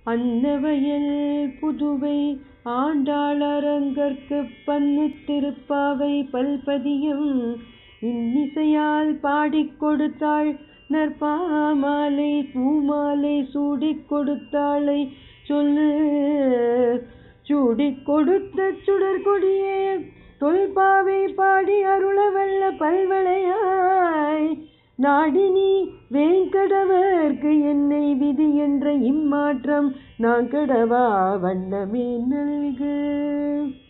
அன்னவயல் புதுவை ஆண்டாளரங்கற்கு பன்னு திருப்பாவை பல்பதியம் இன்னிசையால் பாடிக் கொடுத்தாள் நற்பாமாலை பூமாலை சூடிக் கொடுத்தாளை சொல்லு சூடிக் கொடுத்த சுடர்கொடியே தொல்பாவை பாடி அருளவல்ல பல்வளையாய் நாடினி வேங்கடவர்க்கு என்னை விதி என்ற இம்மாற்றம் நான் கடவா வண்ணமே நல்கு